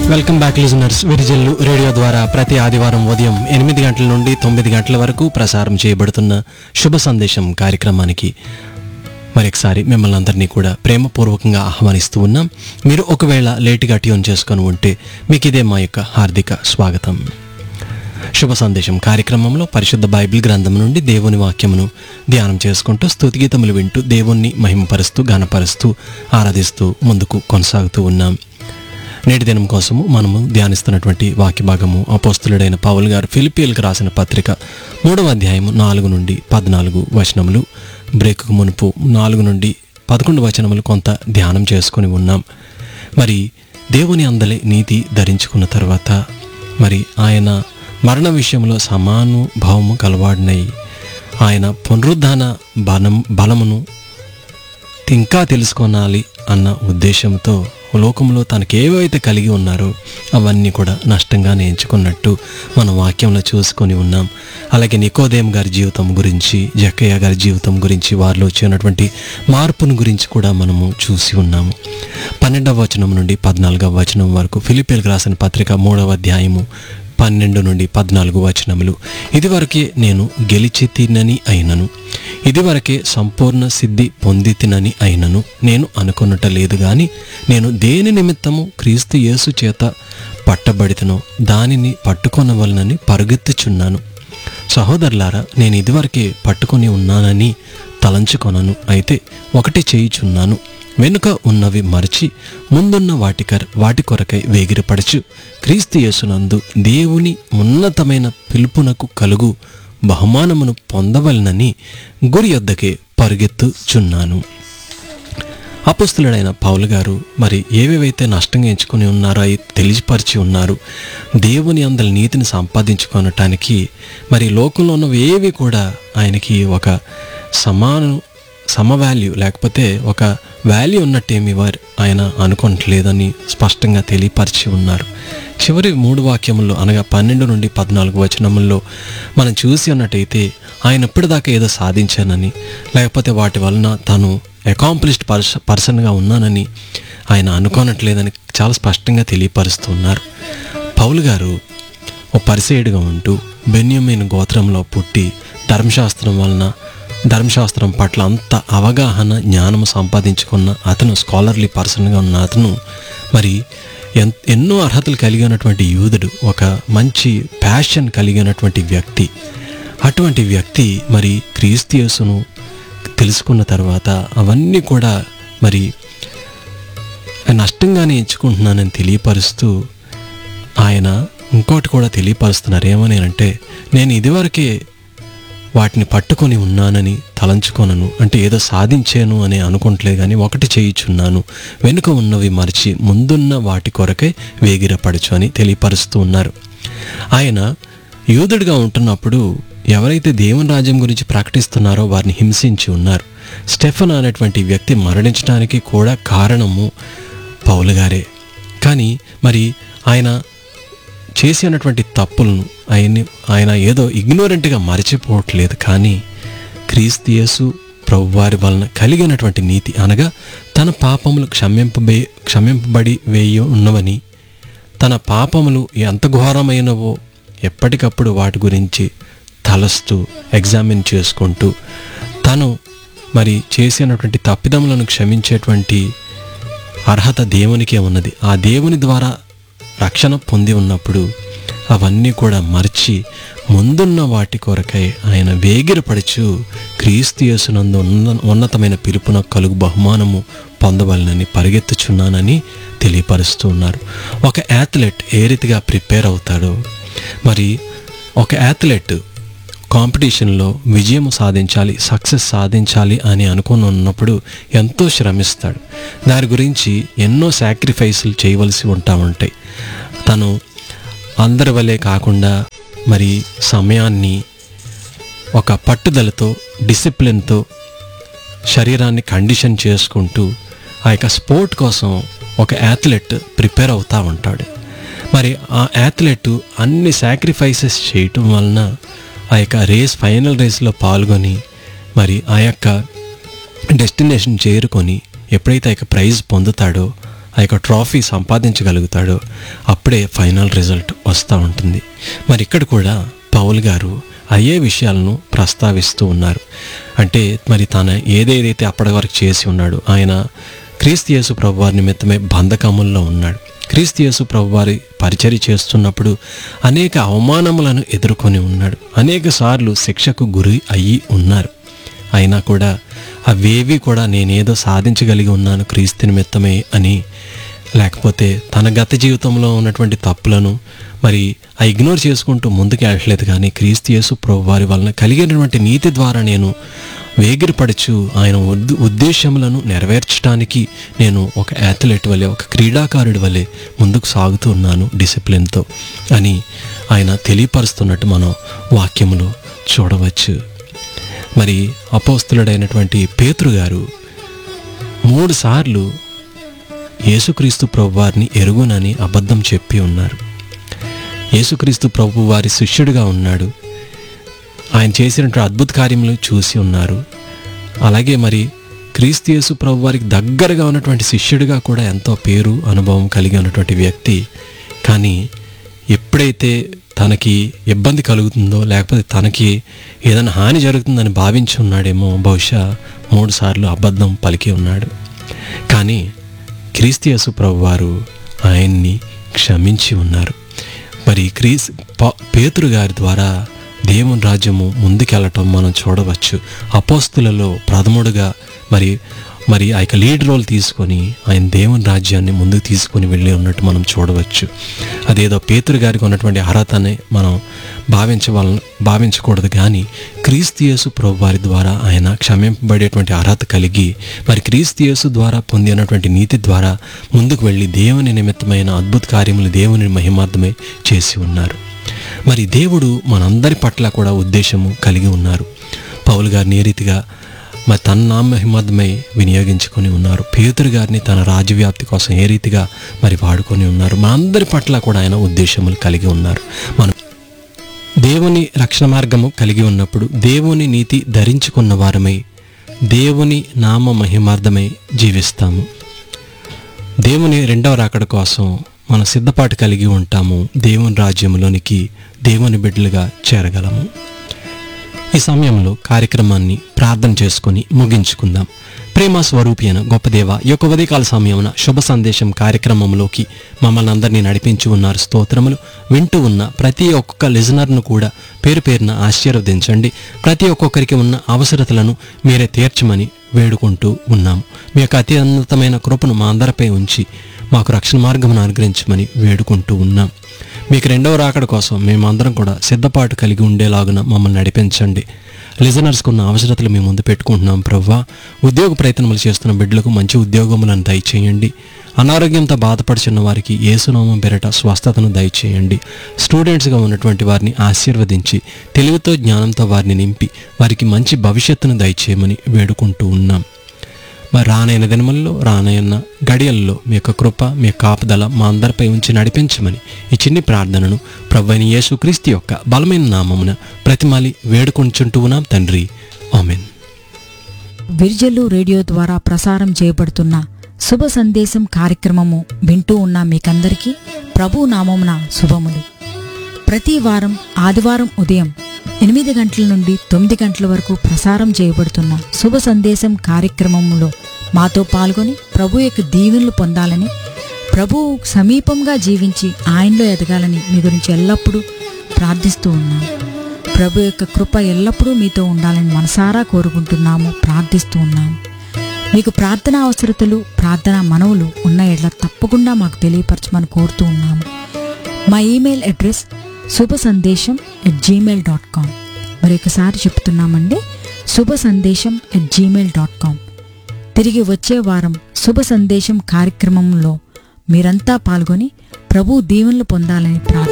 welcome back listeners Virijallu radio ద్వారా ప్రతి ఆదివారం ఉదయం ఎనిమిది గంటల నుండి తొమ్మిది గంటల వరకు ప్రసారం చేయబడుతున్న శుభ సందేశం కార్యక్రమానికి మరొకసారి మిమ్మల్ని అందరినీ కూడా ప్రేమపూర్వకంగా ఆహ్వానిస్తూ ఉన్నాం మీరు ఒకవేళ లేటుగా ట్యూన్ చేసుకొని ఉంటే మీకు ఇదే మా యొక్క హార్దిక స్వాగతం శుభ సందేశం కార్యక్రమంలో పరిశుద్ధ బైబిల్ గ్రంథం నుండి దేవుని వాక్యమును ధ్యానం చేసుకుంటూ స్తుతిగీతములు వింటూ దేవుణ్ణి మహిమపరుస్తూ ఘనపరుస్తూ ఆరాధిస్తూ ముందుకు కొనసాగుతూ ఉన్నాం నేటి దినం కోసము మనము ధ్యానిస్తున్నటువంటి వాక్య భాగము అపోస్తులుడైన పౌల్ గారు ఫిలిపియల్కి రాసిన పత్రిక మూడవ అధ్యాయము నాలుగు నుండి పద్నాలుగు వచనములు బ్రేక్కు మునుపు నాలుగు నుండి పదకొండు వచనములు కొంత ధ్యానం చేసుకొని ఉన్నాం మరి దేవుని అందలి నీతి ధరించుకున్న తర్వాత మరి ఆయన మరణ విషయంలో సమానుభావము కలవాడినై ఆయన పునరుద్ధాన బలం బలమును ఇంకా తెలుసుకోనాలి అన్న ఉద్దేశంతో లోకంలో తనకు ఏవైతే కలిగి ఉన్నారో అవన్నీ కూడా నష్టంగానే ఎంచుకున్నట్టు మనం వాక్యంలో చూసుకొని ఉన్నాం అలాగే నికోదేం గారి జీవితం గురించి జక్కయ్య గారి జీవితం గురించి వారిలో వచ్చినటువంటి మార్పును గురించి కూడా మనము చూసి ఉన్నాము పన్నెండవ వచనం నుండి పద్నాలుగవ వచనం వరకు ఫిలిపియల్కి రాసిన పత్రిక మూడవ అధ్యాయము పన్నెండు నుండి పద్నాలుగు వచనములు ఇదివరకే నేను గెలిచి తినని అయినను ఇదివరకే సంపూర్ణ సిద్ధి పొంది తినని అయినను నేను అనుకొనుట లేదు గాని నేను దేని నిమిత్తము క్రీస్తు యేసు చేత పట్టబడితనో దానిని పట్టుకొనవలనని పరుగెత్తుచున్నాను సహోదరులారా నేను ఇదివరకే పట్టుకొని ఉన్నానని తలంచుకొనను అయితే ఒకటి చేయుచున్నాను వెనుక ఉన్నవి మరచి ముందున్న వాటి కర్ వాటి కొరకై వేగిరపడచు క్రీస్తు యేసునందు దేవుని ఉన్నతమైన పిలుపునకు కలుగు బహుమానమును పొందవలనని గురి యొద్దకే పరుగెత్తుచున్నాను అపుస్తులుడైన పౌలు గారు మరి ఏవేవైతే నష్టంగా ఎంచుకొని ఉన్నారో అవి తెలియపరిచి ఉన్నారు దేవుని అందరి నీతిని సంపాదించుకొనటానికి మరి లోకంలో ఉన్నవి ఏవి కూడా ఆయనకి ఒక సమాన సమ వాల్యూ లేకపోతే ఒక వాల్యూ ఉన్నట్టేమి వారు ఆయన అనుకోవట్లేదని స్పష్టంగా తెలియపరిచి ఉన్నారు చివరి మూడు వాక్యముల్లో అనగా పన్నెండు నుండి పద్నాలుగు వచనముల్లో మనం చూసి ఉన్నట్టయితే ఆయన ఇప్పటిదాకా ఏదో సాధించానని లేకపోతే వాటి వలన తను అకాంప్లిష్డ్ పర్స పర్సన్గా ఉన్నానని ఆయన అనుకోనట్లేదని చాలా స్పష్టంగా తెలియపరుస్తున్నారు పౌలు గారు ఓ పరిసేయుడిగా ఉంటూ బెన్యమైన గోత్రంలో పుట్టి ధర్మశాస్త్రం వలన ధర్మశాస్త్రం పట్ల అంత అవగాహన జ్ఞానము సంపాదించుకున్న అతను స్కాలర్లీ పర్సన్గా ఉన్న అతను మరి ఎన్ ఎన్నో అర్హతలు కలిగినటువంటి యూదుడు ఒక మంచి ప్యాషన్ కలిగినటువంటి వ్యక్తి అటువంటి వ్యక్తి మరి క్రీస్తు యేసును తెలుసుకున్న తర్వాత అవన్నీ కూడా మరి నష్టంగానే ఎంచుకుంటున్నానని తెలియపరుస్తూ ఆయన ఇంకోటి కూడా తెలియపరుస్తున్నారు ఏమని అంటే నేను ఇదివరకే వాటిని పట్టుకొని ఉన్నానని తలంచుకొనను అంటే ఏదో సాధించాను అని అనుకుంటలే కానీ ఒకటి చేయుచున్నాను వెనుక ఉన్నవి మరిచి ముందున్న వాటి కొరకై వేగిరపడచ్చు అని తెలియపరుస్తూ ఉన్నారు ఆయన యూదుడిగా ఉంటున్నప్పుడు ఎవరైతే దేవుని రాజ్యం గురించి ప్రకటిస్తున్నారో వారిని హింసించి ఉన్నారు స్టెఫన్ అనేటువంటి వ్యక్తి మరణించడానికి కూడా కారణము పౌలు గారే కానీ మరి ఆయన చేసి అన్నటువంటి తప్పులను ఆయన ఆయన ఏదో ఇగ్నోరెంట్గా మరచిపోవట్లేదు కానీ క్రీస్తు యేసు ప్రభువారి వలన కలిగినటువంటి నీతి అనగా తన పాపములు క్షమింపబే క్షమింపబడి వేయ ఉన్నవని తన పాపములు ఎంత ఘోరమైనవో ఎప్పటికప్పుడు వాటి గురించి తలస్తూ ఎగ్జామిన్ చేసుకుంటూ తను మరి చేసినటువంటి తప్పిదములను క్షమించేటువంటి అర్హత దేవునికే ఉన్నది ఆ దేవుని ద్వారా రక్షణ పొంది ఉన్నప్పుడు అవన్నీ కూడా మర్చి ముందున్న వాటి కొరకై ఆయన వేగిరపడుచు క్రీస్తు యేసునందు ఉన్న ఉన్నతమైన పిలుపున కలుగు బహుమానము పొందవలనని పరిగెత్తుచున్నానని తెలియపరుస్తూ ఉన్నారు ఒక యాథ్లెట్ ఏ రీతిగా ప్రిపేర్ అవుతాడో మరి ఒక యాథ్లెట్ కాంపిటీషన్లో విజయం సాధించాలి సక్సెస్ సాధించాలి అని అనుకుని ఉన్నప్పుడు ఎంతో శ్రమిస్తాడు దాని గురించి ఎన్నో సాక్రిఫైసులు చేయవలసి ఉంటా ఉంటాయి తను అందరి వలె కాకుండా మరి సమయాన్ని ఒక పట్టుదలతో డిసిప్లిన్తో శరీరాన్ని కండిషన్ చేసుకుంటూ ఆ యొక్క స్పోర్ట్ కోసం ఒక యాథ్లెట్ ప్రిపేర్ అవుతూ ఉంటాడు మరి ఆ యాథ్లెట్ అన్ని సాక్రిఫైసెస్ చేయటం వలన ఆ యొక్క రేస్ ఫైనల్ రేస్లో పాల్గొని మరి ఆ యొక్క డెస్టినేషన్ చేరుకొని ఎప్పుడైతే ఆ యొక్క ప్రైజ్ పొందుతాడో ఆ యొక్క ట్రాఫీ సంపాదించగలుగుతాడో అప్పుడే ఫైనల్ రిజల్ట్ వస్తూ ఉంటుంది మరి ఇక్కడ కూడా పౌల్ గారు అయ్యే విషయాలను ప్రస్తావిస్తూ ఉన్నారు అంటే మరి తన ఏదేదైతే అప్పటి వరకు చేసి ఉన్నాడు ఆయన క్రీస్తు యేసు ప్రభువారి నిమిత్తమే బంధకముల్లో ఉన్నాడు క్రీస్తు యేసు ప్రభువారి పరిచర్య చేస్తున్నప్పుడు అనేక అవమానములను ఎదుర్కొని ఉన్నాడు అనేక సార్లు శిక్షకు గురి అయ్యి ఉన్నారు అయినా కూడా అవేవి కూడా నేనేదో సాధించగలిగి ఉన్నాను క్రీస్తు నిమిత్తమే అని లేకపోతే తన గత జీవితంలో ఉన్నటువంటి తప్పులను మరి ఆ ఇగ్నోర్ చేసుకుంటూ ముందుకు వెళ్ళట్లేదు కానీ క్రీస్తు యేసు ప్రభు వారి వలన కలిగినటువంటి నీతి ద్వారా నేను వేగిరపడుచు ఆయన ఉద్- ఉద్దేశములను నెరవేర్చడానికి నేను ఒక అథ్లెట్ వలె ఒక క్రీడాకారుడి వలె ముందుకు సాగుతూ ఉన్నాను డిసిప్లిన్తో అని ఆయన తెలియపరుస్తున్నట్టు మనం వాక్యములో చూడవచ్చు మరి అపోస్తులుడైనటువంటి పేతురు గారు మూడు సార్లు యేసుక్రీస్తు ప్రభు వారిని ఎరుగునని అబద్ధం చెప్పి ఉన్నారు యేసుక్రీస్తు ప్రభు వారి శిష్యుడిగా ఉన్నాడు ఆయన చేసినటువంటి అద్భుత కార్యములు చూసి ఉన్నారు అలాగే మరి క్రీస్తు యేసు ప్రభు వారికి దగ్గరగా ఉన్నటువంటి శిష్యుడిగా కూడా ఎంతో పేరు అనుభవం కలిగి ఉన్నటువంటి వ్యక్తి కానీ ఎప్పుడైతే తనకి ఇబ్బంది కలుగుతుందో లేకపోతే తనకి ఏదైనా హాని జరుగుతుందని భావించి ఉన్నాడేమో బహుశా మూడు సార్లు అబద్ధం పలికి ఉన్నాడు కానీ క్రీస్తు యేసు ప్రభు వారు ఆయన్ని క్షమించి ఉన్నారు మరి క్రీస్ ప- పేతురు గారి ద్వారా దేవుని రాజ్యము ముందుకెళ్ళటం మనం చూడవచ్చు అపోస్తులలో ప్రథముడుగా మరి మరి ఆ యొక్క లీడ్ రోల్ తీసుకొని ఆయన దేవుని రాజ్యాన్ని ముందుకు తీసుకొని వెళ్ళి ఉన్నట్టు మనం చూడవచ్చు అదేదో పేతురు గారికి ఉన్నటువంటి అర్హతని మనం భావించవాల భావించకూడదు కానీ క్రీస్తు యేసు ప్రభు వారి ద్వారా ఆయన క్షమింపబడేటువంటి అర్హత కలిగి మరి క్రీస్తు యేసు ద్వారా పొందినటువంటి నీతి ద్వారా ముందుకు వెళ్ళి దేవుని నిమిత్తమైన అద్భుత కార్యములు దేవుని మహిమార్థమై చేసి ఉన్నారు మరి దేవుడు మనందరి పట్ల కూడా ఉద్దేశము కలిగి ఉన్నారు పౌలు గారిని ఏ రీతిగా మరి తన నామహిమార్థమై వినియోగించుకొని ఉన్నారు పేతురు గారిని తన రాజ్యవ్యాప్తి కోసం ఏ రీతిగా మరి వాడుకొని ఉన్నారు మనందరి పట్ల కూడా ఆయన ఉద్దేశములు కలిగి ఉన్నారు మనం దేవుని రక్షణ మార్గము కలిగి ఉన్నప్పుడు దేవుని నీతి ధరించుకున్న వారమై దేవుని నామ మహిమార్థమై జీవిస్తాము దేవుని రెండవ రాకడ కోసం మన సిద్ధపాటు కలిగి ఉంటాము దేవుని రాజ్యంలోనికి దేవుని బిడ్డలుగా చేరగలము ఈ సమయంలో కార్యక్రమాన్ని ప్రార్థన చేసుకొని ముగించుకుందాం ప్రేమ స్వరూపి అయిన గొప్ప దేవ ఈ యొక్క ఉదయకాల సమయమున శుభ సందేశం కార్యక్రమంలోకి మమ్మల్ని అందరినీ నడిపించి ఉన్నారు స్తోత్రములు వింటూ ఉన్న ప్రతి ఒక్కొక్క లిజనర్ను కూడా పేరు పేరున ఆశీర్వదించండి ప్రతి ఒక్కొక్కరికి ఉన్న అవసరతలను మీరే తీర్చమని వేడుకుంటూ ఉన్నాము మీ యొక్క అతి ఉన్నతమైన కృపను మా అందరిపై ఉంచి మాకు రక్షణ మార్గమును అనుగ్రహించమని వేడుకుంటూ ఉన్నాం మీకు రెండవ రాకడ కోసం మేమందరం కూడా సిద్ధపాటు కలిగి ఉండేలాగున మమ్మల్ని నడిపించండి లిజనర్స్కు ఉన్న అవసరతలు మేము ముందు పెట్టుకుంటున్నాం ప్రవ్వా ఉద్యోగ ప్రయత్నములు చేస్తున్న బిడ్డలకు మంచి ఉద్యోగములను దయచేయండి అనారోగ్యంతో బాధపడుచున్న వారికి ఏసునామం పెరట స్వస్థతను దయచేయండి స్టూడెంట్స్గా ఉన్నటువంటి వారిని ఆశీర్వదించి తెలివితో జ్ఞానంతో వారిని నింపి వారికి మంచి భవిష్యత్తును దయచేయమని వేడుకుంటూ ఉన్నాం మరి రానైన దినముల్లో రానైన గడియల్లో మీ యొక్క కృప మీ యొక్క కాపుదల మా అందరిపై ఉంచి నడిపించమని ఈ చిన్ని ప్రార్థనను ప్రవ్వైన యేసుక్రీస్తు యొక్క బలమైన నామమున ప్రతిమాలి వేడుకొంచుంటూ ఉన్నాం తండ్రి ఆమెన్ విర్జల్లు రేడియో ద్వారా ప్రసారం చేయబడుతున్న శుభ సందేశం కార్యక్రమము వింటూ ఉన్న మీకందరికీ ప్రభు నామమున శుభములు ప్రతి వారం ఆదివారం ఉదయం ఎనిమిది గంటల నుండి తొమ్మిది గంటల వరకు ప్రసారం చేయబడుతున్న శుభ సందేశం కార్యక్రమములో మాతో పాల్గొని ప్రభు యొక్క దీవెనలు పొందాలని ప్రభు సమీపంగా జీవించి ఆయనలో ఎదగాలని మీ గురించి ఎల్లప్పుడూ ప్రార్థిస్తూ ఉన్నాం ప్రభు యొక్క కృప ఎల్లప్పుడూ మీతో ఉండాలని మనసారా కోరుకుంటున్నాము ప్రార్థిస్తూ ఉన్నాము మీకు ప్రార్థన అవసరతలు ప్రార్థన మనవులు ఉన్న ఎడ్ల తప్పకుండా మాకు తెలియపరచమని కోరుతూ ఉన్నాము మా ఈమెయిల్ అడ్రస్ శుభ సందేశం ఎట్ జీమెయిల్ డాట్ కామ్ మరొకసారి చెప్తున్నామండి శుభ సందేశం ఎట్ జీమెయిల్ డాట్ కామ్ తిరిగి వచ్చే వారం శుభ సందేశం కార్యక్రమంలో మీరంతా పాల్గొని ప్రభు దీవెనలు పొందాలని ప్రార్థన